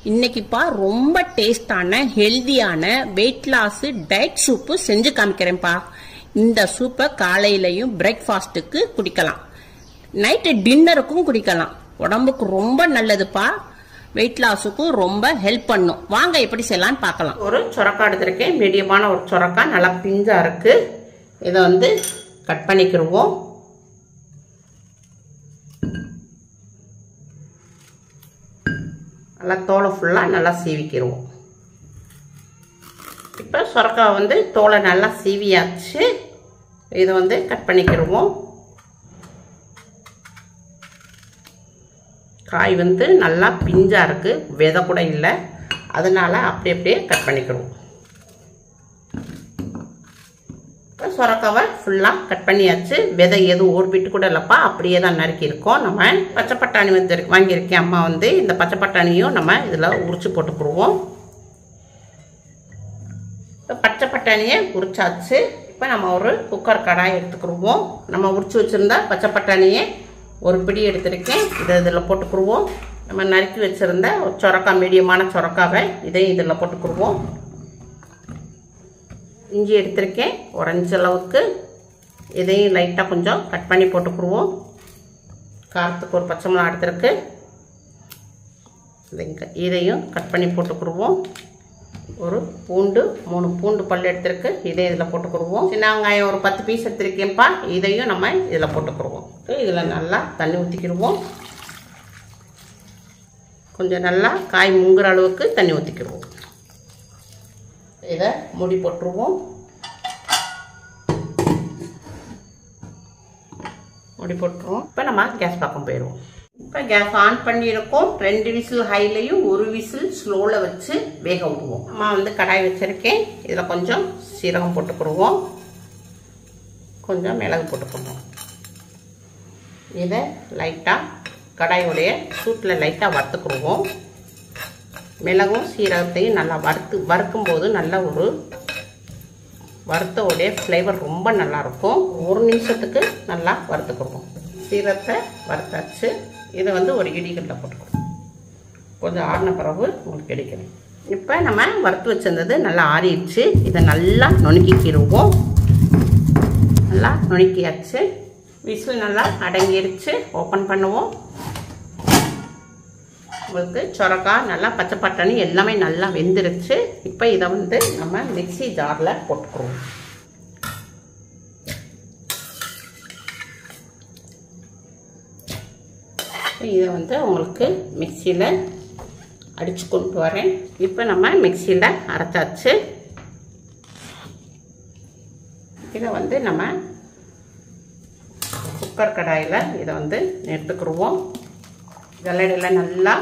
இன்னைக்குப்பா ரொம்ப டேஸ்டான ஹெல்தியான வெயிட் லாஸ் டயட் சூப்பு செஞ்சு காமிக்கிறேன்ப்பா இந்த சூப்பை காலையிலையும் பிரேக்ஃபாஸ்ட்டுக்கு குடிக்கலாம் நைட்டு டின்னருக்கும் குடிக்கலாம் உடம்புக்கு ரொம்ப நல்லதுப்பா வெயிட் லாஸுக்கும் ரொம்ப ஹெல்ப் பண்ணும் வாங்க எப்படி செய்யலாம்னு பார்க்கலாம் ஒரு சொரக்கா எடுத்திருக்கேன் மீடியமான ஒரு சொரக்கா நல்லா பிஞ்சா இருக்கு இதை வந்து கட் பண்ணிக்கிடுவோம் நல்லா தோலை ஃபுல்லாக நல்லா சீவிக்கிடுவோம் இப்போ சொரக்காய் வந்து தோலை நல்லா சீவியாச்சு இதை வந்து கட் பண்ணிக்கிடுவோம் காய் வந்து நல்லா பிஞ்சாக இருக்குது விதை கூட இல்லை அதனால் அப்படி அப்படியே கட் பண்ணிக்கிடுவோம் இப்போ சொரக்காவை ஃபுல்லாக கட் பண்ணியாச்சு விதை எதுவும் ஒரு பிட்டு கூட இல்லைப்பா அப்படியே தான் நறுக்கி இருக்கோம் நம்ம பச்சை பட்டாணி வந்து வாங்கியிருக்கேன் அம்மா வந்து இந்த பச்சை பட்டாணியும் நம்ம இதில் உரிச்சு போட்டுக்குருவோம் இப்போ பச்சை பட்டாணியை உரிச்சாச்சு இப்போ நம்ம ஒரு குக்கர் கடாய் எடுத்துக்கிடுவோம் நம்ம உரிச்சு வச்சுருந்தா பச்சை பட்டாணியை ஒரு பிடி எடுத்திருக்கேன் இதை இதில் போட்டுக்குருவோம் நம்ம நறுக்கி வச்சுருந்த ஒரு சொரக்காய் மீடியமான சொரக்காவை இதையும் இதில் போட்டுக்குருவோம் இஞ்சி எடுத்திருக்கேன் உறைஞ்ச அளவுக்கு இதையும் லைட்டாக கொஞ்சம் கட் பண்ணி போட்டுக்குருவோம் காரத்துக்கு ஒரு பச்சை மிளகா எடுத்திருக்கு இதையும் கட் பண்ணி போட்டுக்குருவோம் ஒரு பூண்டு மூணு பூண்டு பல் எடுத்திருக்கு இதை இதில் போட்டுக்குருவோம் சின்ன வெங்காயம் ஒரு பத்து பீஸ் எடுத்திருக்கேன்ப்பா இதையும் நம்ம இதில் போட்டுக்குருவோம் இதில் நல்லா தண்ணி ஊற்றிக்கிடுவோம் கொஞ்சம் நல்லா காய் முங்குற அளவுக்கு தண்ணி ஊற்றிக்கிடுவோம் இதை மூடி போட்டுருவோம் மூடி போட்டுருவோம் இப்போ நம்ம கேஸ் பக்கம் போயிடுவோம் இப்போ கேஸ் ஆன் பண்ணியிருக்கோம் ரெண்டு விசில் ஹைலையும் ஒரு விசில் ஸ்லோவில் வச்சு வேக விடுவோம் அம்மா வந்து கடாய் வச்சுருக்கேன் இதில் கொஞ்சம் சீரகம் போட்டுக்கிடுவோம் கொஞ்சம் மிளகு போட்டுக்கிடுவோம் இதை லைட்டாக கடாயோடைய சூட்டில் லைட்டாக வறுத்துக்கிடுவோம் மிளகும் சீரகத்தையும் நல்லா வறுத்து வறுக்கும் போது நல்ல ஒரு வறுத்தோடைய ஃப்ளேவர் ரொம்ப நல்லாயிருக்கும் ஒரு நிமிஷத்துக்கு நல்லா வறுத்துக்கிடுவோம் சீரகத்தை வறுத்தாச்சு இதை வந்து ஒரு இடிகளில் போட்டுக்கணும் கொஞ்சம் ஆறின பிறகு உங்களுக்கு கிடைக்கணும் இப்போ நம்ம வறுத்து வச்சிருந்தது நல்லா ஆறிடுச்சு இதை நல்லா நுணுக்கிக்கிடுவோம் நல்லா நுணுக்கியாச்சு விசில் நல்லா அடங்கிருச்சு ஓப்பன் பண்ணுவோம் உங்களுக்கு சொரக்காய் நல்லா பச்சை பட்டாணி எல்லாமே நல்லா வெந்துருச்சு இப்போ இதை வந்து நம்ம மிக்சி ஜாரில் போட்டுக்குருவோம் இதை வந்து உங்களுக்கு மிக்சியில் அடித்து கொண்டு வரேன் இப்போ நம்ம மிக்சியில் அரைச்சாச்சு இதை வந்து நம்ம குக்கர் கடாயில் இதை வந்து எடுத்துக்கிடுவோம் ஜல்லடையில் நல்லா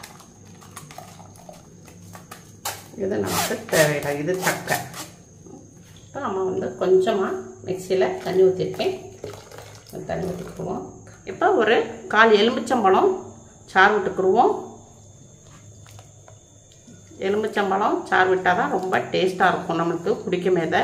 இது நமக்கு தேவையில்லை இது சக்கை இப்போ நம்ம வந்து கொஞ்சமாக மிக்சியில் தண்ணி ஊற்றிருக்கேன் தண்ணி ஊற்றிக்குவோம் இப்போ ஒரு கால் எலுமிச்சம்பழம் சாறு விட்டுக்குருவோம் எலுமிச்சம்பழம் சாறு விட்டால் தான் ரொம்ப டேஸ்ட்டாக இருக்கும் நம்மளுக்கு குடிக்கும் இதை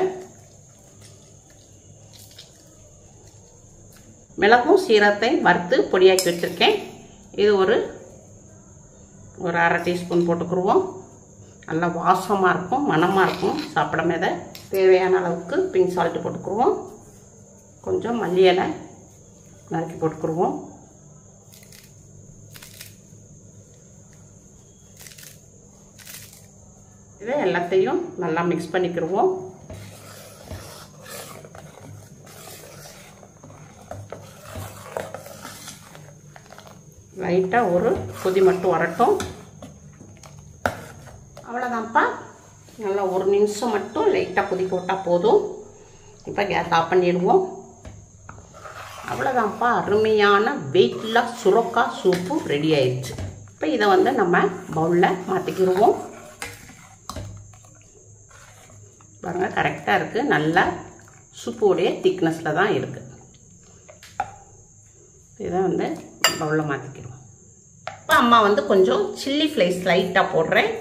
மிளகும் சீரகத்தையும் வறுத்து பொடியாக்கி வச்சுருக்கேன் இது ஒரு ஒரு அரை டீஸ்பூன் போட்டுக்குருவோம் நல்லா வாசமாக இருக்கும் மணமாக இருக்கும் சாப்பிடும் இதை தேவையான அளவுக்கு பிங்க் சால்ட்டு போட்டுக்குருவோம் கொஞ்சம் மல்லி இலை நறுக்கி போட்டுக்குருவோம் இதை எல்லாத்தையும் நல்லா மிக்ஸ் பண்ணிக்கிடுவோம் லைட்டாக ஒரு கொதி மட்டும் வரட்டும் அவ்வளோதான்ப்பா நல்லா ஒரு நிமிஷம் மட்டும் லைட்டாக கொதிக்க விட்டால் போதும் இப்போ கேஸ் ஆஃப் பண்ணிடுவோம் அவ்வளோதான்ப்பா அருமையான வெயிட் லாஸ் சுரக்கா சூப்பு ரெடி ஆயிடுச்சு இப்போ இதை வந்து நம்ம பவுலில் மாற்றிக்கிடுவோம் பாருங்கள் கரெக்டாக இருக்குது நல்லா சூப்போடைய திக்னஸில் தான் இருக்குது இதை வந்து பவுலில் மாற்றிக்கிடுவோம் இப்போ அம்மா வந்து கொஞ்சம் சில்லி ஃப்ளைஸ் லைட்டாக போடுறேன்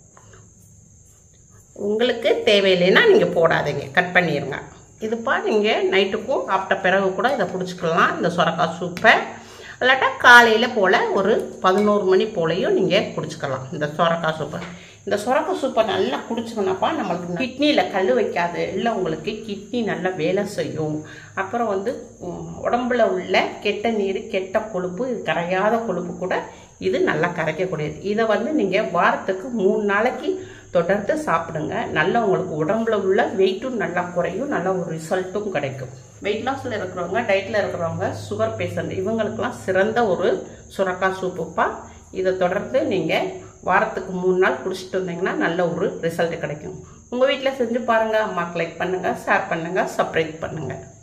உங்களுக்கு தேவையில்லைன்னா நீங்கள் போடாதீங்க கட் பண்ணிடுங்க இதுப்பா நீங்கள் நைட்டுக்கும் சாப்பிட்ட பிறகு கூட இதை குடிச்சிக்கலாம் இந்த சொரக்காய் சூப்பை இல்லாட்டா காலையில் போல் ஒரு பதினோரு மணி போலையும் நீங்கள் குடிச்சுக்கலாம் இந்த சொரக்காய் சூப்பை இந்த சொரக்காய் சூப்பை நல்லா குடிச்சோம்னாப்பா நம்மளுக்கு கிட்னியில் கல் வைக்காது இல்லை உங்களுக்கு கிட்னி நல்லா வேலை செய்யும் அப்புறம் வந்து உம், உடம்புல உள்ள கெட்ட நீர் கெட்ட கொழுப்பு இது கரையாத கொழுப்பு கூட இது நல்லா கரைக்கக்கூடியது இதை வந்து நீங்கள் வாரத்துக்கு மூணு நாளைக்கு தொடர்ந்து சாப்பிடுங்க நல்லா உங்களுக்கு உடம்புல உள்ள வெயிட்டும் நல்லா குறையும் நல்ல ஒரு ரிசல்ட்டும் கிடைக்கும் வெயிட் லாஸில் இருக்கிறவங்க டயட்டில் இருக்கிறவங்க சுகர் பேஷண்ட் இவங்களுக்கெல்லாம் சிறந்த ஒரு சுரக்காய் சூப்புப்பா இதை தொடர்ந்து நீங்கள் வாரத்துக்கு மூணு நாள் குடிச்சிட்டு வந்தீங்கன்னா நல்ல ஒரு ரிசல்ட் கிடைக்கும் உங்கள் வீட்டில் செஞ்சு பாருங்கள் அம்மாக்கு லைக் பண்ணுங்கள் ஷேர் பண்ணுங்கள் சப்ஸ்கிரைப் பண்ணுங்கள்